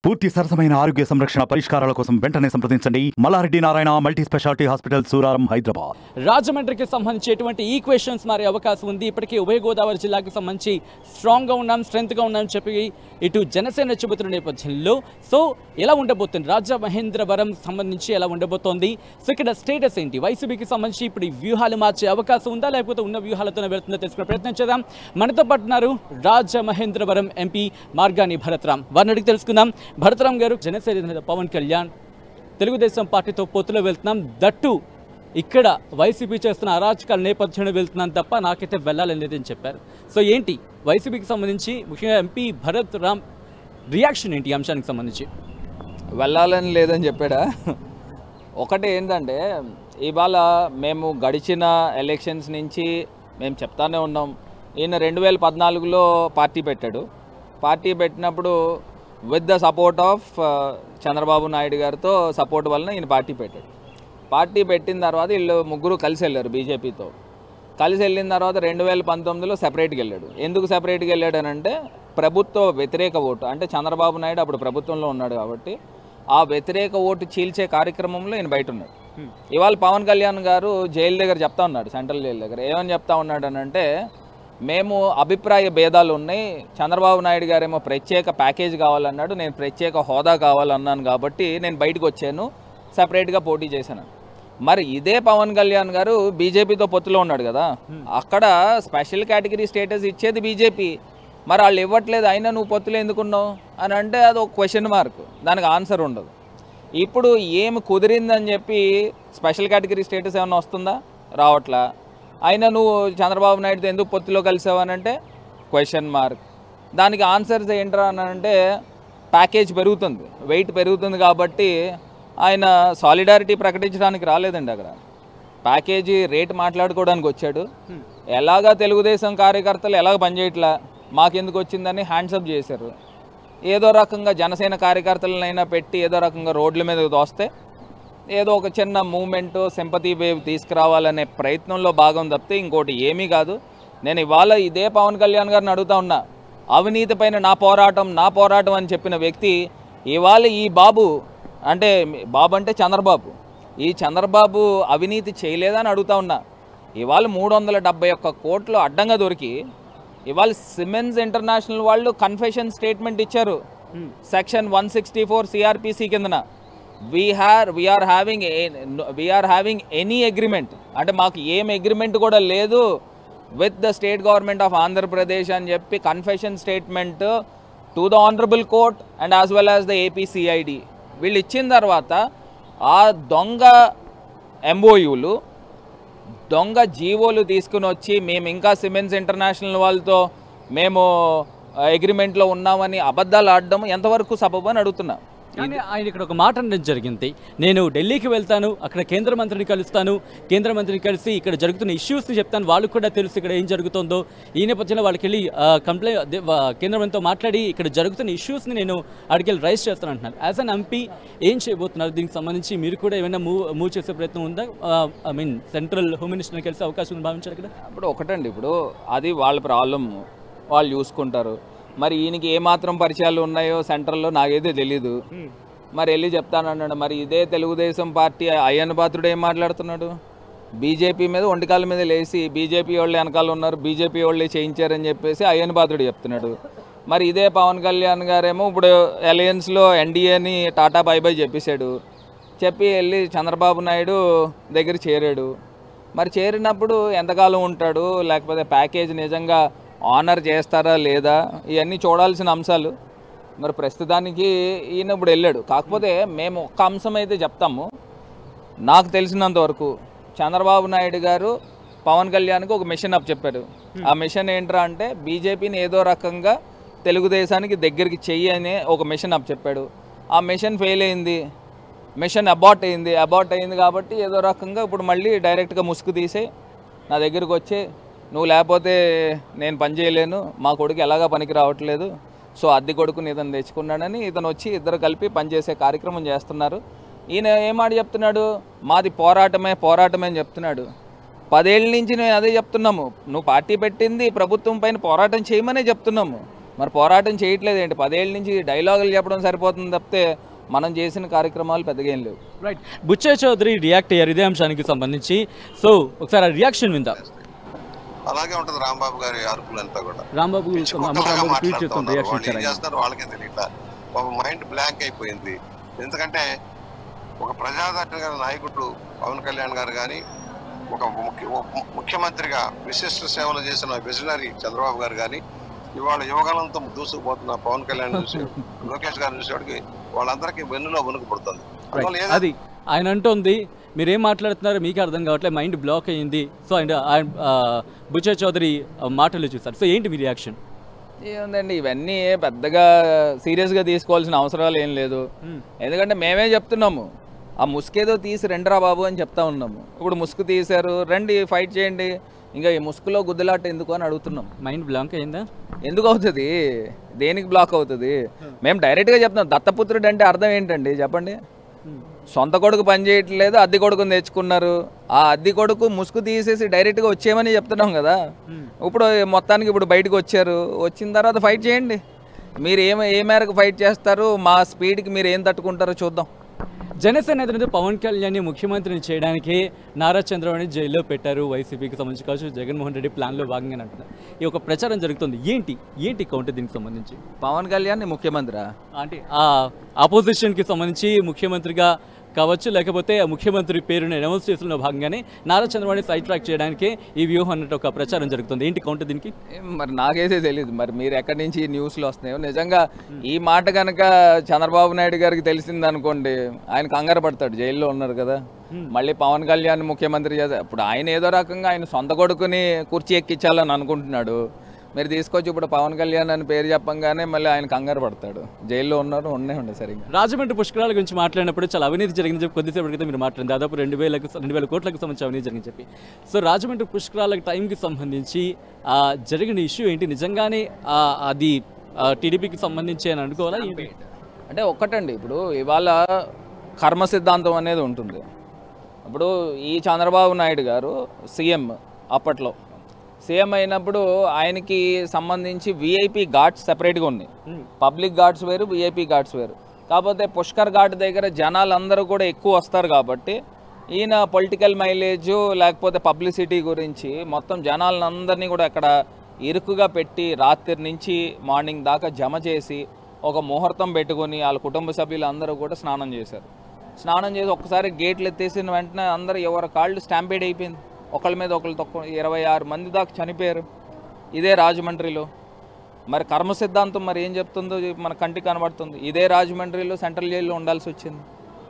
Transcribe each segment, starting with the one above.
పూర్తి సరసమైన ఆరోగ్య సంరక్షణ పరిష్కారాల కోసం వెంటనే సంప్రదించండి Malla Reddy Narayana multi speciality hospital Suraram Hyderabad రాజమండ్రికి సంబంధించి ఎటువంటి ఈక్వేషన్స్ మారే అవకాశం ఉంది ఇప్పటికే ఉభయ గోదావరి జిల్లాకి సంబంధించి స్ట్రాంగ్గా ఉన్నాం స్ట్రెంత్గా ఉన్నాం చెప్పి ఇటు జనసేన చెబుతున్న నేపథ్యంలో సో ఎలా ఉండబోతుంది రాజా మహేంద్రవరం సంబంధించి ఎలా ఉండబోతోంది సో ఇక్కడ స్టేటస్ ఏంటి వైసీపీకి సంబంధించి ఇప్పుడు ఈ వ్యూహాలు మార్చే అవకాశం ఉందా లేకపోతే ఉన్న వ్యూహాలతోనే వెళ్తుందో తెలుసుకునే ప్రయత్నం చేద్దాం మనతో పాటు ఉన్నారు రాజా మహేంద్రవరం ఎంపీ మార్గాని భరత్రామ్ వారిని అడిగి తెలుసుకుందాం భరత్రామ్ గారు జనసేన అధినేత పవన్ కళ్యాణ్ తెలుగుదేశం పార్టీతో పొత్తులో వెళ్తున్నాం దట్టు ఇక్కడ వైసీపీ చేస్తున్న అరాచకాల నేపథ్యంలో వెళ్తున్నాను తప్ప నాకైతే వెళ్ళాలని లేదని చెప్పారు సో ఏంటి వైసీపీకి సంబంధించి ముఖ్యంగా ఎంపీ భరత్ రామ్ రియాక్షన్ ఏంటి ఈ అంశానికి సంబంధించి వెళ్ళాలని లేదని చెప్పాడా ఒకటి ఏంటంటే ఇవాళ మేము గడిచిన ఎలక్షన్స్ నుంచి మేము చెప్తానే ఉన్నాం ఈయన రెండు వేల పద్నాలుగులో పార్టీ పెట్టాడు పార్టీ పెట్టినప్పుడు with the support of Chandrababu Naidu గారితో సపోర్ట్ వలన ఈయన పార్టీ పెట్టాడు పార్టీ పెట్టిన తర్వాత వీళ్ళు ముగ్గురు కలిసి వెళ్ళారు బీజేపీతో కలిసి వెళ్ళిన తర్వాత రెండు వేల పంతొమ్మిదిలో సెపరేట్గా వెళ్ళాడు ఎందుకు సెపరేట్గా వెళ్ళాడు అని అంటే ప్రభుత్వ వ్యతిరేక ఓటు అంటే చంద్రబాబు నాయుడు అప్పుడు ప్రభుత్వంలో ఉన్నాడు కాబట్టి ఆ వ్యతిరేక ఓటు చీల్చే కార్యక్రమంలో ఈయన బయట ఉన్నాడు ఇవాళ పవన్ కళ్యాణ్ గారు జైలు దగ్గర చెప్తా ఉన్నాడు సెంట్రల్ జైలు దగ్గర ఏమని చెప్తా ఉన్నాడు అని అంటే మేము అభిప్రాయ భేదాలు ఉన్నాయి చంద్రబాబు నాయుడు గారేమో ప్రత్యేక ప్యాకేజ్ కావాలన్నాడు నేను ప్రత్యేక హోదా కావాలన్నాను కాబట్టి నేను బయటకు వచ్చాను సపరేట్గా పోటీ చేశాను మరి ఇదే పవన్ కళ్యాణ్ గారు బీజేపీతో పొత్తులో ఉన్నాడు కదా అక్కడ స్పెషల్ కేటగిరీ స్టేటస్ ఇచ్చేది బీజేపీ మరి వాళ్ళు ఇవ్వట్లేదు అయినా నువ్వు పొత్తులో ఎందుకున్నావు అని అంటే అది ఒక క్వశ్చన్ మార్క్ దానికి ఆన్సర్ ఉండదు ఇప్పుడు ఏమి కుదిరిందని చెప్పి స్పెషల్ కేటగిరీ స్టేటస్ ఏమైనా వస్తుందా రావట్లా అయినా నువ్వు చంద్రబాబు నాయుడుతో ఎందుకు పొత్తులో కలిసావు అని అంటే క్వశ్చన్ మార్క్ దానికి ఆన్సర్స్ ఏంట్రా అని అంటే ప్యాకేజ్ పెరుగుతుంది వెయిట్ పెరుగుతుంది కాబట్టి ఆయన సాలిడారిటీ ప్రకటించడానికి రాలేదండి అక్కడ ప్యాకేజీ రేట్ మాట్లాడుకోవడానికి వచ్చాడు ఎలాగా తెలుగుదేశం కార్యకర్తలు ఎలాగ పనిచేయట్లా మాకెందుకు వచ్చిందని హ్యాండ్సప్ చేశారు ఏదో రకంగా జనసేన కార్యకర్తలనైనా పెట్టి ఏదో రకంగా రోడ్ల మీద దోస్తే ఏదో ఒక చిన్న మూమెంట్ సింపతి వేవ్ తీసుకురావాలనే ప్రయత్నంలో భాగం తప్పితే ఇంకోటి ఏమీ కాదు నేను ఇవాళ ఇదే పవన్ కళ్యాణ్ గారిని అడుగుతా ఉన్నా అవినీతి పైన నా పోరాటం నా పోరాటం అని చెప్పిన వ్యక్తి ఇవాళ ఈ బాబు అంటే బాబు అంటే చంద్రబాబు ఈ చంద్రబాబు అవినీతి చేయలేదని అడుగుతా ఉన్నా ఇవాళ మూడు వందల డెబ్బై ఒక్క కోట్లు అడ్డంగా దొరికి ఇవాళ సిమెన్స్ ఇంటర్నేషనల్ వాళ్ళు కన్ఫెషన్ స్టేట్మెంట్ ఇచ్చారు section one sixty four CrPC కిందన we have we are having we are having any agreement అంటే మాకు ఏం అగ్రిమెంట్ కూడా లేదు with the state government of Andhra Pradesh అని చెప్పి confession statement to the honourable court and as well as the APCID వీళ్ళు ఇచ్చిన తర్వాత ఆ దొంగ ఎంఓయూలు దొంగ జీవోలు తీసుకుని వచ్చి మేము ఇంకా సిమెన్స్ ఇంటర్నేషనల్ వాళ్ళతో మేము అగ్రిమెంట్లో ఉన్నామని అబద్ధాలు ఆడడం ఎంతవరకు సబబు అని అడుగుతున్నా కానీ ఆయన ఇక్కడ ఒక మాట అనడం జరిగింది నేను ఢిల్లీకి వెళ్తాను అక్కడ కేంద్ర మంత్రిని కలుస్తాను కేంద్ర మంత్రిని కలిసి ఇక్కడ జరుగుతున్న ఇష్యూస్ని చెప్తాను వాళ్ళకు కూడా తెలుసు ఇక్కడ ఏం జరుగుతుందో ఈ నేపథ్యంలో వాళ్ళకి వెళ్ళి కంప్లైంట్ కేంద్ర మంత్రితో మాట్లాడి ఇక్కడ జరుగుతున్న ఇష్యూస్ని నేను అడిగి రైజ్ చేస్తాను అంటున్నారు యాజ్ అన్ ఎంపీ ఏం చేయబోతున్నారు దీనికి సంబంధించి మీరు కూడా ఏమైనా మూవ్ మూవ్ చేసే ప్రయత్నం ఉందా ఐ మీన్ సెంట్రల్ హోమ్ మినిస్టర్ని కలిసి అవకాశం ఉంది భావించారు ఇక్కడ ఇప్పుడు ఒకటండి ఇప్పుడు అది వాళ్ళ ప్రాబ్లం వాళ్ళు చూసుకుంటారు మరి ఈయనకి ఏమాత్రం పరిచయాలు ఉన్నాయో సెంటర్లో నాకైతే తెలీదు మరి వెళ్ళి చెప్తానన్నాడు మరి ఇదే తెలుగుదేశం పార్టీ అయ్యన్న పాత్రుడు ఏం మాట్లాడుతున్నాడు బీజేపీ మీద ఒంటికాల మీద లేచి బీజేపీ వాళ్ళు వెనకాల ఉన్నారు బీజేపీ వాళ్ళే చేయించారని చెప్పేసి అయ్యన్న పాత్రుడు చెప్తున్నాడు మరి ఇదే పవన్ కళ్యాణ్ గారేమో ఇప్పుడు అలయన్స్లో ఎన్డీఏని టాటా బై బై చెప్పేశాడు చెప్పి వెళ్ళి చంద్రబాబు నాయుడు దగ్గర చేరాడు మరి చేరినప్పుడు ఎంతకాలం ఉంటాడు లేకపోతే ప్యాకేజ్ నిజంగా ఆనర్ చేస్తారా లేదా ఇవన్నీ చూడాల్సిన అంశాలు మరి ప్రస్తుతానికి ఈయన ఇప్పుడు వెళ్ళాడు కాకపోతే మేము ఒక్క అంశం అయితే చెప్తాము నాకు తెలిసినంత వరకు చంద్రబాబు నాయుడు గారు పవన్ కళ్యాణ్కి ఒక మిషన్ అప్ చెప్పారు ఆ మిషన్ ఏంట్రా అంటే బీజేపీని ఏదో రకంగా తెలుగుదేశానికి దగ్గరికి చెయ్యి అని ఒక మిషన్ అప్ చెప్పాడు ఆ మిషన్ ఫెయిల్ అయింది మిషన్ అబార్ట్ అయింది అబార్ట్ అయింది కాబట్టి ఏదో రకంగా ఇప్పుడు మళ్ళీ డైరెక్ట్గా ముసుగు తీసి నా దగ్గరికి వచ్చి నువ్వు లేకపోతే నేను పని చేయలేను మా కొడుకు ఎలాగా పనికి రావట్లేదు సో అద్దె కొడుకుని ఇతను తెచ్చుకున్నాడని ఇతను వచ్చి ఇద్దరు కలిపి పనిచేసే కార్యక్రమం చేస్తున్నారు ఈయన ఏమాట చెప్తున్నాడు మాది పోరాటమే పోరాటమే అని చెప్తున్నాడు పదేళ్ళ నుంచి నేను అదే చెప్తున్నాము నువ్వు పార్టీ పెట్టింది ప్రభుత్వం పైన పోరాటం చేయమనే చెప్తున్నాము మరి పోరాటం చేయట్లేదు ఏంటి పదేళ్ళ నుంచి డైలాగులు చెప్పడం సరిపోతుంది తప్పితే మనం చేసిన కార్యక్రమాలు పెద్దగా ఏం లేవు రైట్ బుచ్చయ్య చౌదరి రియాక్ట్ అయ్యారు ఇదే అంశానికి సంబంధించి సో ఒకసారి ఆ రియాక్షన్ విందా అలాగే ఉంటది రాంబాబు గారి అరుపులంతా కూడా రాంబాబు పిచ్చి అమ్మ కుక్కలాగా రాంబాబు ట్వీట్ చేస్తుంది మాట్లాడుతున్నారు. రియాక్షన్ వాళ్ళు ఏం ఇచ్చారు ఆయన. చేస్తారో వాళ్ళకే తెలియట్లా ఒక మైండ్ బ్లాంక్ అయిపోయింది ఎందుకంటే ఒక ప్రజాదరణ నాయకుడు పవన్ కళ్యాణ్ గారు కానీ ఒక ముఖ్య ఒక ముఖ్యమంత్రిగా విశిష్ట సేవలు చేసిన విజనరీ చంద్రబాబు గారు కానీ ఇవాళ యువకాలంతో దూసుకుపోతున్న పవన్ కళ్యాణ్ చూసి లోకేష్ గారిని చూసేవాడికి వాళ్ళందరికీ వెన్నులో వణుకు పడుతుంది అందువల్ల ఏదో- అది ఆయన అంటోంది మీరేం మాట్లాడుతున్నారో మీకు అర్థం కావట్లేదు మైండ్ బ్లాక్ అయ్యింది సో అండ్ ఆయన ఆ, బుచ్చయ్య చౌదరి ఆ, మాటలు చూసారు సో ఏంటి మీ రియాక్షన్ ఏముందండి ఇవన్నీ పెద్దగా సీరియస్గా తీసుకోవాల్సిన అవసరాలు ఏం లేదు ఎందుకంటే మేమే చెప్తున్నాము ఆ ముసుకేదో తీసి రెండురా బాబు అని చెప్తా ఉన్నాము ఇప్పుడు ముసుగు తీశారు రండి ఫైట్ చేయండి ఇంకా ఈ ముసుగులో గుద్దులాట ఎందుకు అని అడుగుతున్నాం మైండ్ బ్లాంక్ అయిందా ఎందుకు అవుతుంది దేనికి బ్లాక్ అవుతుంది మేము డైరెక్ట్గా చెప్తున్నాం దత్తపుత్రుడు అంటే అర్థం ఏంటండి చెప్పండి సొంత కొడుకు పని చేయట్లేదు అద్దె కొడుకుని తెచ్చుకున్నారు ఆ అద్దె కొడుకు ముసుగు తీసేసి డైరెక్ట్గా వచ్చేయమని చెప్తున్నాం కదా ఇప్పుడు మొత్తానికి ఇప్పుడు బయటకు వచ్చారు వచ్చిన తర్వాత ఫైట్ చేయండి మీరు ఏం ఏ మేరకు ఫైట్ చేస్తారు మా స్పీడ్కి మీరు ఏం తట్టుకుంటారో చూద్దాం జనసేన అధినేత పవన్ కళ్యాణ్ని ముఖ్యమంత్రిని చేయడానికి నారా చంద్రబాబుని జైల్లో పెట్టారు వైసీపీకి సంబంధించి కావచ్చు జగన్మోహన్ రెడ్డి ప్లాన్లో భాగంగా అంటున్నారు ఈ ఒక ప్రచారం జరుగుతుంది ఏంటి ఏంటి కౌంటర్ దీనికి సంబంధించి పవన్ కళ్యాణ్ ముఖ్యమంత్రి అంటే ఆ ఆపోజిషన్కి సంబంధించి ముఖ్యమంత్రిగా కావచ్చు లేకపోతే ఆ ముఖ్యమంత్రి పేరుని అనౌన్స్ చేసిన భాగంగానే నారా చంద్రబాబుని సైడ్ ట్రాక్ చేయడానికి ఈ వ్యూహం అన్నట్టు ఒక ప్రచారం జరుగుతుంది ఏంటి కౌంటర్ దీనికి మరి నాకైతే తెలియదు మరి మీరు ఎక్కడి నుంచి ఈ న్యూస్లో వస్తున్నాయో నిజంగా ఈ మాట కనుక చంద్రబాబు నాయుడు గారికి తెలిసింది అనుకోండి ఆయన కంగారు పడతాడు జైల్లో ఉన్నారు కదా మళ్ళీ పవన్ కళ్యాణ్ ముఖ్యమంత్రి చేస్తే ఇప్పుడు ఆయన ఏదో రకంగా ఆయన సొంత కొడుకుని కుర్చీ ఎక్కించాలని అనుకుంటున్నాడు మీరు తీసుకొచ్చి ఇప్పుడు పవన్ కళ్యాణ్ అని పేరు చెప్పంగానే మళ్ళీ ఆయన కంగారు పడతాడు జైల్లో ఉన్నారు ఉండే ఉండే సరిగ్గా రాజమండ్రి పుష్కరాల గురించి మాట్లాడినప్పుడు చాలా అవినీతి జరిగింది చెప్పి కొద్దిసేపు క్రితం మీరు మాట్లాడింది దాదాపు రెండు వేలకు రెండు వేల కోట్లకు సంబంధించి అవినీతి జరిగింది చెప్పి సో రాజమండ్రి పుష్కరాల టైంకి సంబంధించి ఆ జరిగిన ఇష్యూ ఏంటి నిజంగానే ఆ, అది టీడీపీకి సంబంధించి అని అనుకోవాలా ఏంటి అంటే ఒక్కటండి ఇప్పుడు ఇవాళ కర్మ సిద్ధాంతం అనేది ఉంటుంది ఇప్పుడు ఈ చంద్రబాబు నాయుడు గారు సీఎం అప్పట్లో సీఎం అయినప్పుడు ఆయనకి సంబంధించి విఐపి ఘాట్స్ సెపరేట్గా ఉన్నాయి పబ్లిక్ ఘాట్స్ వేరు విఐపి ఘాట్స్ వేరు కాకపోతే పుష్కర్ ఘాట్ దగ్గర జనాలందరూ కూడా ఎక్కువ వస్తారు కాబట్టి ఈయన పొలిటికల్ మైలేజ్ లేకపోతే పబ్లిసిటీ గురించి మొత్తం జనాలందరినీ కూడా అక్కడ ఇరుకుగా పెట్టి రాత్రి నుంచి మార్నింగ్ దాకా జమ చేసి ఒక ముహూర్తం పెట్టుకొని వాళ్ళ కుటుంబ సభ్యులు అందరూ కూడా స్నానం చేశారు స్నానం చేసి ఒక్కసారి గేట్లు ఎత్తేసిన వెంటనే అందరూ ఎవరి కాళ్ళు స్టాంపేడ్ అయిపోయింది ఒకళ్ళ మీద ఒకళ్ళు తక్కువ ఇరవై ఆరు మంది దాకా చనిపోయారు ఇదే రాజమండ్రిలో మరి కర్మ సిద్ధాంతం మరి ఏం చెప్తుందో మన కంటికి కనబడుతుంది ఇదే రాజమండ్రిలో సెంట్రల్ జైల్లో ఉండాల్సి వచ్చింది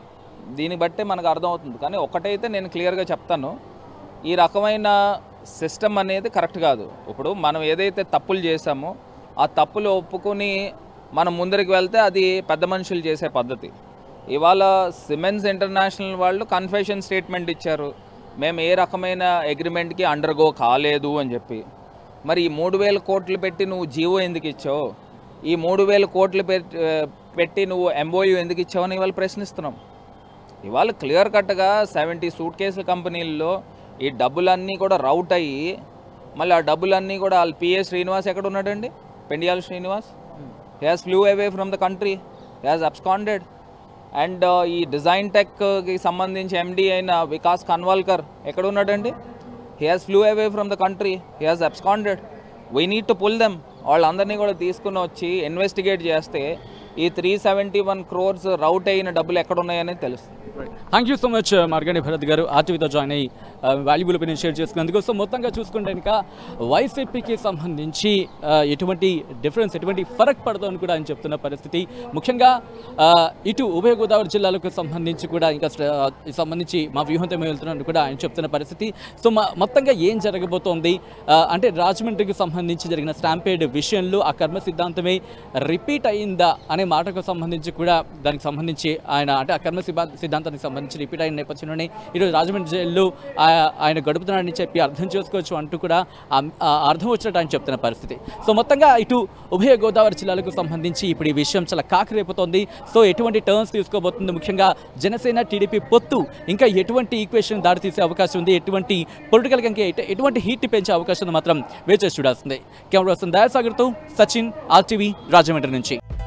దీన్ని బట్టే మనకు అర్థమవుతుంది కానీ ఒకటైతే నేను క్లియర్గా చెప్తాను ఈ రకమైన సిస్టమ్ అనేది కరెక్ట్ కాదు ఇప్పుడు మనం ఏదైతే తప్పులు చేశామో ఆ తప్పులు ఒప్పుకొని మనం ముందరికి వెళ్తే అది పెద్ద మనుషులు చేసే పద్ధతి ఇవాళ సిమెన్స్ ఇంటర్నేషనల్ వాళ్ళు కన్ఫెషన్ స్టేట్మెంట్ ఇచ్చారు మేము ఏ రకమైన అగ్రిమెంట్కి అండర్గో కాలేదు అని చెప్పి మరి ఈ మూడు వేల కోట్లు పెట్టి నువ్వు జీవో ఎందుకు ఇచ్చావు ఈ మూడు వేల కోట్లు పెట్టి పెట్టి నువ్వు ఎంఓయూ ఎందుకు ఇచ్చావని ఇవాళ ప్రశ్నిస్తున్నాం ఇవాళ క్లియర్ కట్గా సెవెంటీ సూట్ కేసుల కంపెనీల్లో ఈ డబ్బులన్నీ కూడా రౌట్ అయ్యి మళ్ళీ ఆ డబ్బులన్నీ కూడా వాళ్ళ పిఏ శ్రీనివాస్ ఎక్కడ ఉన్నాడండి Pendyala Srinivas has flew away from the country has absconded and ఈ డిజైన్ టెక్కి సంబంధించి ఎండి అయిన వికాస్ కన్వాల్కర్ ఎక్కడ ఉన్నాడండి he has flew away from the country he has absconded we need to pull them వాళ్ళందరినీ కూడా తీసుకుని వచ్చి ఇన్వెస్టిగేట్ చేస్తే ఈ three seventy one crores route అయిన డబ్బులు ఎక్కడ ఉన్నాయనేది తెలుస్తుంది thank you so much Margani Bharat గారు ఆర్టీవీతో జాయిన్ అయ్యి వాల్యుబుల్ ఒపీనియన్ షేర్ చేసుకున్నందుకు సో మొత్తంగా చూసుకుంటే కనుక వైసీపీకి సంబంధించి ఆ, ఎటువంటి డిఫరెన్స్ ఎటువంటి ఫరక్ పడదని కూడా ఆయన చెప్తున్న పరిస్థితి ముఖ్యంగా ఆ, ఇటు ఉభయ గోదావరి జిల్లాలకు సంబంధించి కూడా ఇంకా స్ట- ఆ, ఈ సంబంధించి మా వ్యూహంతో మేము వెళ్తున్నాను కూడా ఆయన చెప్తున్న పరిస్థితి సో మా మొత్తంగా ఏం జరగబోతోంది ఆ, అంటే రాజమండ్రికి సంబంధించి జరిగిన స్టాంపేడ్ విషయంలో ఆ కర్మ సిద్ధాంతమే రిపీట్ అయిందా అనే మాటకు సంబంధించి కూడా దానికి సంబంధించి ఆయన అంటే ఆ కర్మ సిద్ధా- సిద్ధాంతానికి సంబంధించి రిపీట్ అయిన నేపథ్యంలోనే ఈరోజు రాజమండ్రి జైల్లో ఆ- ఆయన గడుపుతున్నాడని చెప్పి అర్థం చేసుకోవచ్చు అంటూ కూడా ఆ- ఆ అర్థం వచ్చినట్టు ఆయన చెప్తున్న పరిస్థితి సో మొత్తంగా ఇటు ఉభయ గోదావరి జిల్లాలకు సంబంధించి ఇప్పుడు ఈ విషయం చాలా కాకరేపుతోంది సో ఎటువంటి టర్న్స్ తీసుకోబోతుంది ముఖ్యంగా జనసేన టీడీపీ పొత్తు ఇంకా ఎటువంటి ఈక్వేషన్ దారి తీసే అవకాశం ఉంది ఎటువంటి పొలిటికల్ కంటే ఎటు- ఎటువంటి హీట్ పెంచే అవకాశం ఉంది మాత్రం వేచి చూడాల్సిందే కెమెరా పర్సన్ దయాసాగర్తో సచిన్ ఆర్టీవీ రాజమండ్రి నుంచి